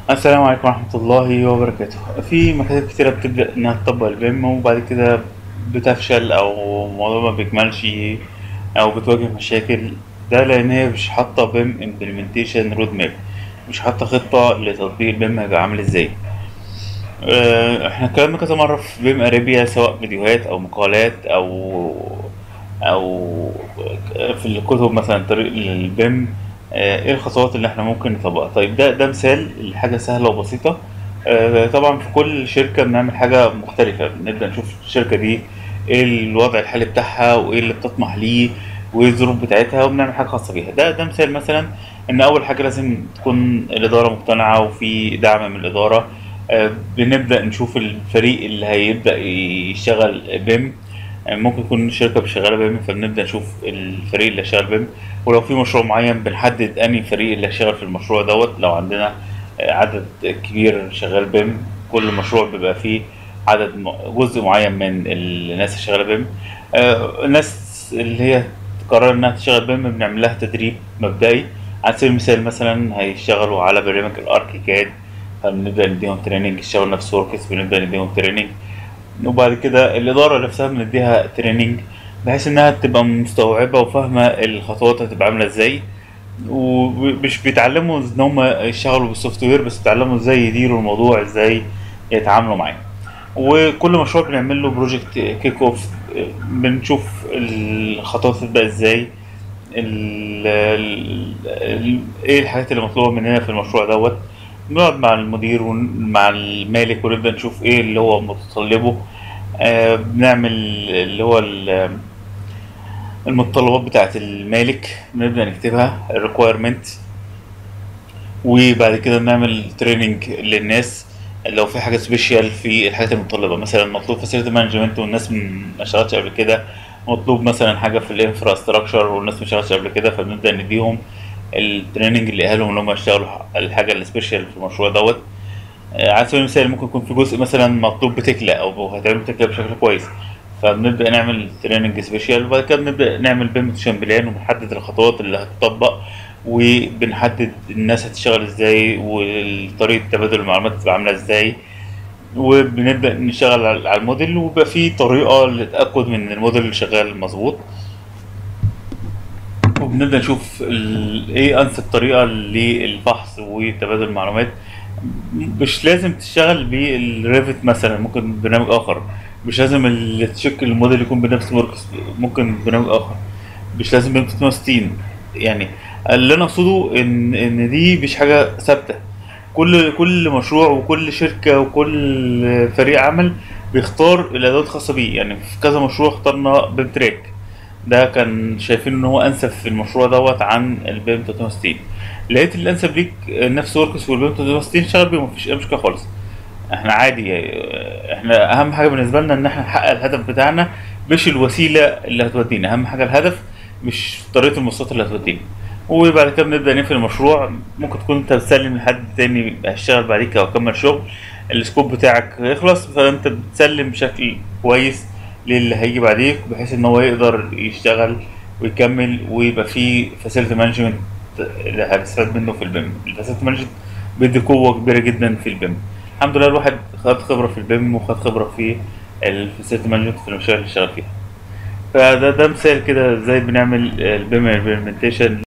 السلام عليكم ورحمة الله وبركاته في مكاتب كتيرة بتبدأ إنها تطبق البيم وبعد كده بتفشل أو الموضوع ما بيكملش أو بتواجه مشاكل ده لأن هي مش حاطة بيم implementation رود ماب مش حاطة خطة لتطبيق البيم هيبقى عامل ازاي آه، احنا اتكلمنا كذا مرة في بيم اريبيا سواء فيديوهات أو مقالات أو أو في الكتب مثلا طريق للبيم آه، ايه الخطوات اللي احنا ممكن نطبقها طيب ده ده مثال لحاجة سهلة وبسيطة آه، طبعا في كل شركة بنعمل حاجة مختلفة بنبدأ نشوف الشركة دي ايه الوضع الحالي بتاعها وايه اللي بتطمح ليه وايه الظروف بتاعتها وبنعمل حاجة خاصة بيها ده ده مثال مثلا ان اول حاجة لازم تكون الإدارة مقتنعة وفي دعم من الإدارة آه، بنبدأ نشوف الفريق اللي هيبدأ يشتغل بيم آه، ممكن يكون شركة شغالة بيم فبنبدأ نشوف الفريق اللي هيشتغل بيم ولو في مشروع معين بنحدد أنهي فريق اللي هيشتغل في المشروع دوت لو عندنا آه، عدد كبير شغال بيم كل مشروع بيبقى فيه عدد م- جزء معين من الناس اللي شغالة بيم آه، الناس اللي هي تقرر انها تشتغل بيم بنعمل لها تدريب مبدئي على سبيل المثال مثلا هيشتغلوا على برنامج الاركيكاد فبنبدأ نديهم تريننج يشتغلوا نفس وركس بنبدأ نديهم تريننج وبعد كده الإدارة نفسها بنديها تريننج بحيث إنها تبقى مستوعبة وفاهمة الخطوات هتبقى عاملة إزاي ومش بيتعلموا إن هم يشتغلوا بالسوفت وير بس بيتعلموا إزاي يديروا الموضوع إزاي يتعاملوا معاه وكل مشروع بنعمل له بروجكت كيك اوف بنشوف الخطوات تبدأ إزاي ال ال ال ايه الحاجات اللي مطلوبة مننا في المشروع دوت نقعد مع المدير ومع المالك ونبدأ نشوف ايه اللي هو متطلبه آه بنعمل اللي هو ال- المتطلبات بتاعة المالك بنبدأ نكتبها الريكويرمنت وبعد كده نعمل تريننج للناس لو في حاجة سبيشال في الحاجات المتطلبة مثلا مطلوب فاسيلتي مانجمنت والناس من- ما اشتغلتش قبل كده مطلوب مثلا حاجة في الانفراستراكشر والناس ما اشتغلتش قبل كده فبنبدأ نديهم التريننج اللي قالهم ان هم يشتغلوا الحاجة السبيشال في المشروع دوت آه، على سبيل المثال ممكن يكون في جزء مثلا مطلوب بتكلا او هتعمل بتكلا بشكل كويس فبنبدا نعمل تريننج سبيشال وبعد كده بنبدا نعمل بيم شامبليان وبنحدد الخطوات اللي هتطبق وبنحدد الناس هتشتغل ازاي وطريقه تبادل المعلومات تبقى عامله ازاي وبنبدا نشتغل على على الموديل ويبقى في طريقه للتاكد من إن الموديل اللي شغال مظبوط وبنبدأ نشوف ال- ايه انسب طريقة للبحث وتبادل المعلومات مش لازم تشتغل بالريفت مثلا ممكن برنامج اخر مش لازم اللي تشكل الموديل يكون بنفس وركس ممكن برنامج اخر مش لازم ب 360 يعني اللي انا اقصده ان ان دي مش حاجة ثابتة كل كل مشروع وكل شركة وكل فريق عمل بيختار الادوات الخاصة بيه يعني في كذا مشروع اخترنا بيم تراك ده كان شايفين ان هو انسب في المشروع دوت عن البيم 360 لقيت الانسب ليك نفس وركس والبيم 360 شغال بيه مفيش اي مشكله خالص احنا عادي اه، احنا اهم حاجه بالنسبه لنا ان احنا نحقق الهدف بتاعنا مش الوسيله اللي هتودينا اهم حاجه الهدف مش طريقه المواصلات اللي هتودينا وبعد كده بنبدا نقفل المشروع ممكن تكون انت بتسلم لحد تاني هيشتغل بعديك او كمل شغل السكوب بتاعك يخلص فانت بتسلم بشكل كويس للي هيجي بعديك بحيث ان هو يقدر يشتغل ويكمل ويبقى فيه فاسيلتي مانجمنت اللي هنستفاد منه في البيم الفاسيلتي مانجمنت بيدي قوه كبيره جدا في البيم الحمد لله الواحد خد خبره في البيم وخد خبره في الفاسيلتي مانجمنت في المشاريع اللي اشتغل فيها فده ده مثال كده ازاي بنعمل البيم امبلمنتيشن